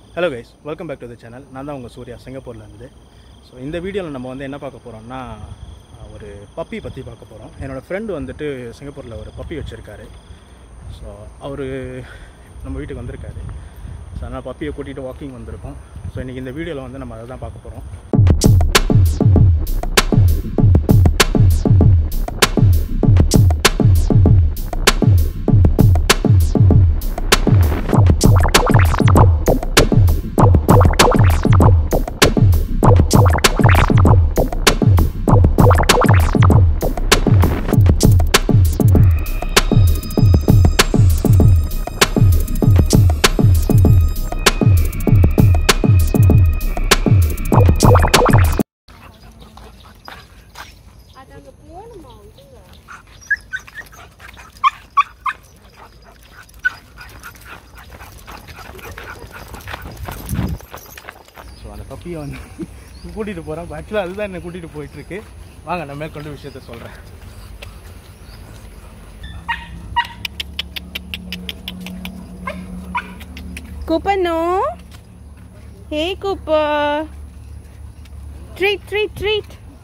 Hello guys welcome back to the channel நான் தான் உங்கள் சூர்யா சிங்கப்பூர்லேருந்து ஸோ இந்த வீடியோவில் நம்ம வந்து என்ன பார்க்க போகிறோம்னா ஒரு பப்பி பற்றி பார்க்க போகிறோம் என்னோடய ஃப்ரெண்டு வந்துட்டு சிங்கப்பூரில் ஒரு பப்பி வச்சுருக்காரு ஸோ அவர் நம்ம வீட்டுக்கு வந்திருக்காரு ஸோ அதனால் பப்பியை கூட்டிகிட்டு வாக்கிங் வந்திருக்கோம் ஸோ இன்றைக்கி இந்த வீடியோவில் வந்து நம்ம அதை தான் பார்க்க போகிறோம் அது அங்க போகணுமா விடுங்க ஸோ அந்த பப்பியை வந்து கூட்டிகிட்டு போகிறோம் ஆக்சுவலாக அதுதான் என்னை கூட்டிகிட்டு போயிட்டுருக்கு வாங்க நான் மேற்கொண்டு விஷயத்த சொல்கிறேன் Cooper, no. Hey, Cooper. Treat, treat, treat.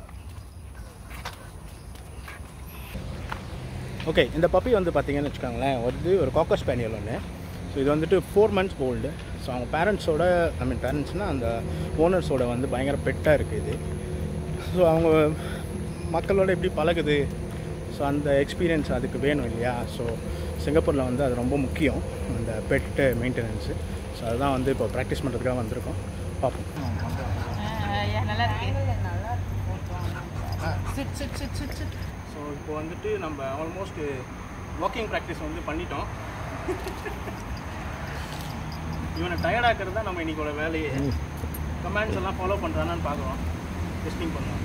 Okay இந்த பப்பி வந்து பார்த்தீங்கன்னு வச்சுக்கோங்களேன் வந்து ஒரு காக்கர் ஸ்பேனியல் ஒன்று ஸோ இது வந்துட்டு ஃபோர் மந்த்ஸ் ஓல்டு ஸோ அவங்க பேரண்ட்ஸோட ஐ மீன் பேரண்ட்ஸ்னால் அந்த ஓனர்ஸோட வந்து பயங்கர பெட்டாக இருக்குது இது ஸோ அவங்க மக்களோட எப்படி பழகுது ஸோ அந்த எக்ஸ்பீரியன்ஸ் அதுக்கு வேணும் இல்லையா ஸோ சிங்கப்பூரில் வந்து அது ரொம்ப முக்கியம் அந்த பெட்டு மெயின்டெனன்ஸு ஸோ அதுதான் வந்து இப்போ ப்ராக்டிஸ் பண்ணுறதுக்காக வந்திருக்கோம் பார்ப்போம் ஸோ இப்போ வந்துட்டு நம்ம ஆல்மோஸ்ட் வாக்கிங் ப்ராக்டிஸ் வந்து பண்ணிட்டோம் இவனை டயர்டாக்கிறது தான் நம்ம இன்னைக்கோட வேலையே கமெண்ட்ஸ் எல்லாம் ஃபாலோ பண்ணுறானான்னு பார்க்குறோம் டெஸ்டிங் பண்ணுவோம்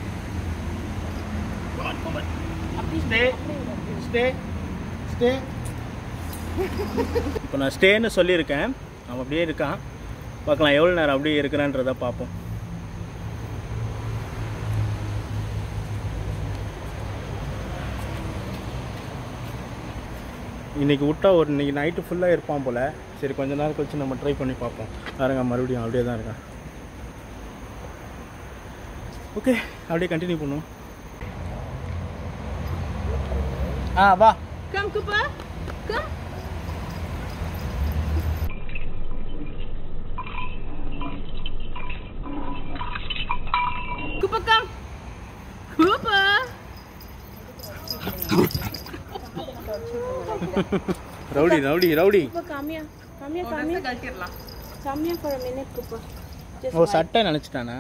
ஸ்டே ஸ்டே ஸ்டே இப்போ நான் ஸ்டேன்னு சொல்லியிருக்கேன் அவன் அப்படியே இருக்கான் பார்க்கலாம் எவ்வளோ நேரம் அப்படியே இருக்கிறான்றதை பார்ப்போம் இன்றைக்கி விட்டா ஒரு இன்னைக்கு நைட்டு ஃபுல்லாக இருப்பான் போல் சரி கொஞ்ச நேரம் கழிச்சு நம்ம ட்ரை பண்ணி பார்ப்போம் பாருங்க மறுபடியும் அப்படியே தான் இருக்கான் ஓகே அப்படியே கண்டினியூ பண்ணுவோம் ஆ வா Come, Cooper. Come. Cooper, come. Cooper. Rowdy rowdy rowdy Cooper, come here. Come here, come here. Come here for a minute, Cooper. Just ஓ சட்டை நினச்சிட்டானா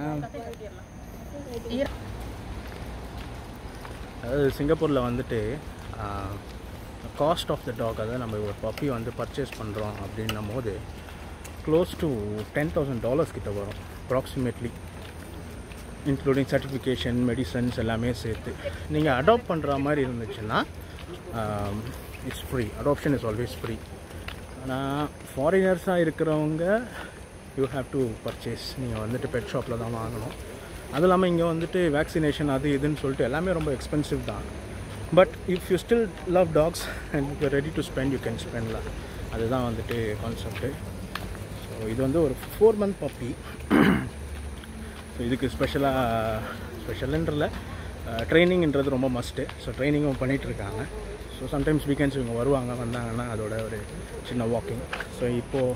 அதாவது சிங்கப்பூரில் வந்துட்டு காஸ்ட் ஆஃப் த டாக் அதாவது நம்ம ஒரு பப்பி வந்து பர்ச்சேஸ் பண்ணுறோம் அப்படின்னும் போது close to ten thousand dollars கிட்ட வரும் அப்ராக்சிமேட்லி இன்க்ளூடிங் சர்டிஃபிகேஷன் மெடிசன்ஸ் எல்லாமே சேர்த்து நீங்கள் அடாப்ட் பண்ணுற மாதிரி இருந்துச்சுன்னா it's free adoption is always free ஆனால் ஃபாரினர்ஸாக இருக்கிறவங்க யூ ஹேவ் டு பர்ச்சேஸ் நீங்கள் வந்துட்டு பெட் ஷாப்பில் தான் வாங்கணும் அதுவும் இல்லாமல் இங்கே வந்துட்டு வேக்சினேஷன் அது இதுன்னு சொல்லிட்டு எல்லாமே ரொம்ப எக்ஸ்பென்சிவ் தான் but if you still love dogs and you ready to spend you can ஸ்பெண்ட்லாம் அதுதான் வந்துட்டு கான்செப்ட்டு ஸோ இது வந்து ஒரு ஃபோர் மந்த் பப்பி ஸோ இதுக்கு ஸ்பெஷலாக ஸ்பெஷலுன்றல ட்ரைனிங்ன்றது ரொம்ப மஸ்ட்டு ஸோ ட்ரைனிங்கும் பண்ணிகிட்ருக்காங்க ஸோ சம்டைம்ஸ் வீக்கெண்ட்ஸ் இவங்க வருவாங்க வந்தாங்கன்னா அதோட ஒரு சின்ன வாக்கிங் ஸோ இப்போது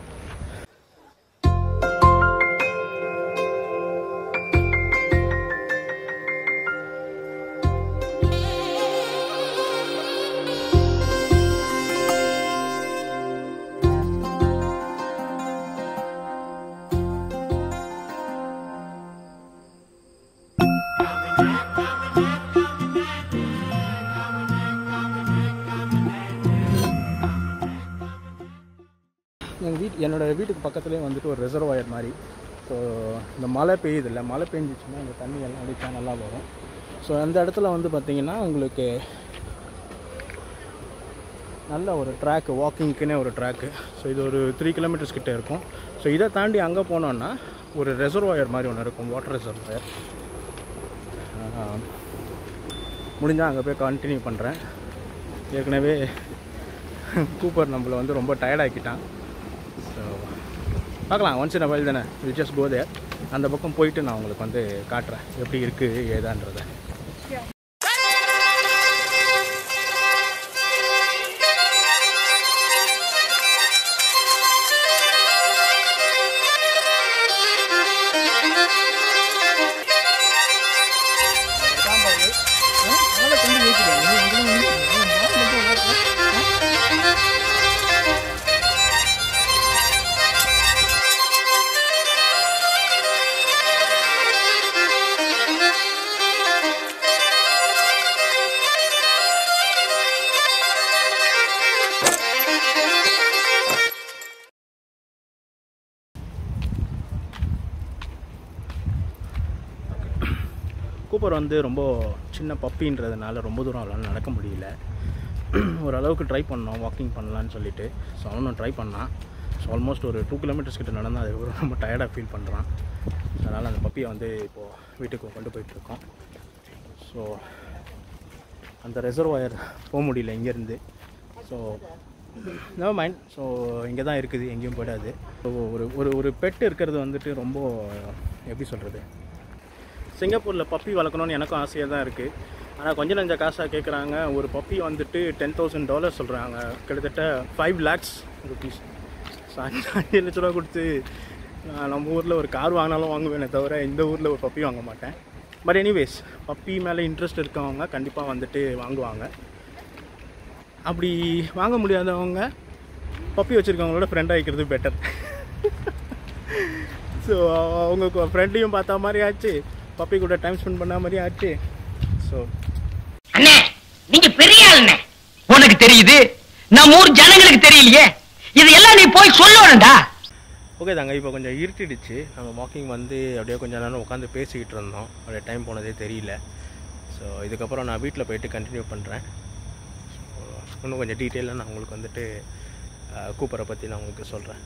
எங்கள் வீட் என்னோடய வீட்டுக்கு பக்கத்துலேயே வந்துட்டு ஒரு ரிசர்வாயர் மாதிரி ஸோ இந்த மழை பெய்யுதில்ல மழை பெஞ்சிச்சுன்னா இந்த தண்ணி எல்லாம் அடித்தா நல்லா வரும் ஸோ அந்த இடத்துல வந்து பார்த்திங்கன்னா உங்களுக்கு நல்ல ஒரு ட்ராக்கு வாக்கிங்க்குன்னே ஒரு ட்ராக்கு ஸோ இது ஒரு த்ரீ கிலோமீட்டர்ஸ் கிட்டே இருக்கும் ஸோ இதை தாண்டி அங்கே போனோன்னா ஒரு ரெசர்வாயர் மாதிரி ஒன்று இருக்கும் வாட்டர் ரெசர்வாயர் முடிஞ்சால் அங்கே போய் கண்டினியூ பண்ணுறேன் ஏற்கனவே கூப்பர் நம்மளை வந்து ரொம்ப டயர்டாக்கிட்டான் ஸோ பார்க்கலாம் ஒன்ஸ் இன் வயல் தானே வி ஜஸ்ட் கோ தேர் அந்த பக்கம் போயிட்டு நான் உங்களுக்கு வந்து காட்டுறேன் எப்படி இருக்குது ஏதான்றதை கூப்பர் வந்து ரொம்ப சின்ன பப்பின்றதுனால ரொம்ப தூரம் அவளால் நடக்க முடியல ஓரளவுக்கு ட்ரை பண்ணோம் வாக்கிங் பண்ணலான்னு சொல்லிட்டு ஸோ அவனும் ட்ரை பண்ணான் ஸோ ஆல்மோஸ்ட் ஒரு டூ கிலோமீட்டர்ஸ் கிட்ட நடந்தால் அதுக்கப்புறம் ரொம்ப டயர்டாக ஃபீல் பண்ணுறான் அதனால் அந்த பப்பியை வந்து இப்போது வீட்டுக்கு கொண்டு போயிட்டுருக்கோம் ஸோ அந்த ரெசர்வாயர் போக முடியல இங்கேருந்து ஸோ நோ மைண்ட் ஸோ இங்கே தான் இருக்குது எங்கேயும் போயிடாது ஸோ ஒரு ஒரு ஒரு பெட் இருக்கிறது வந்துட்டு ரொம்ப எப்படி சொல்கிறது சிங்கப்பூரில் பப்பி வளர்க்கணும்னு எனக்கும் ஆசையாக தான் இருக்குது ஆனால் கொஞ்சம் நஞ்ச காசாக கேட்குறாங்க ஒரு பப்பி வந்துட்டு டென் தௌசண்ட் டாலர் சொல்கிறாங்க கிட்டத்தட்ட ஃபைவ் லேக்ஸ் ருபீஸ் ஸோ அஞ்சு அஞ்சு லட்ச ரூபா கொடுத்து நான் நம்ம ஊரில் ஒரு கார் வாங்கினாலும் வாங்குவேனே தவிர இந்த ஊரில் ஒரு பப்பி வாங்க மாட்டேன் பட் எனிவேஸ் பப்பி மேலே இன்ட்ரெஸ்ட் இருக்கவங்க கண்டிப்பாக வந்துட்டு வாங்குவாங்க அப்படி வாங்க முடியாதவங்க பப்பி வச்சுருக்கவங்களோட ஃப்ரெண்ட் ஆகிக்கிறது பெட்டர் ஸோ அவங்க ஃப்ரெண்டையும் பார்த்தா மாதிரி ஆச்சு பப்பி கூட டைம் ஸ்பெண்ட் பண்ண மாதிரி ஆச்சு ஸோ அண்ணே நீங்க பெரிய ஆளுண்ணே உனக்கு தெரியுது நம்ம ஊர் ஜனங்களுக்கு தெரியலையே இதெல்லாம் நீ போய் சொல்லணும்டா ஓகே தாங்க இப்போ கொஞ்சம் இருட்டிடுச்சு நாங்கள் வாக்கிங் வந்து அப்படியே கொஞ்சம் நேரம் உட்காந்து பேசிக்கிட்டு இருந்தோம் அப்படியே டைம் போனதே தெரியல ஸோ இதுக்கப்புறம் நான் வீட்டில் போயிட்டு கண்டினியூ பண்ணுறேன் இன்னும் கொஞ்சம் டீட்டெயிலாக நான் உங்களுக்கு வந்துட்டு அஹ், கூப்பரை பற்றி நான் உங்களுக்கு சொல்கிறேன்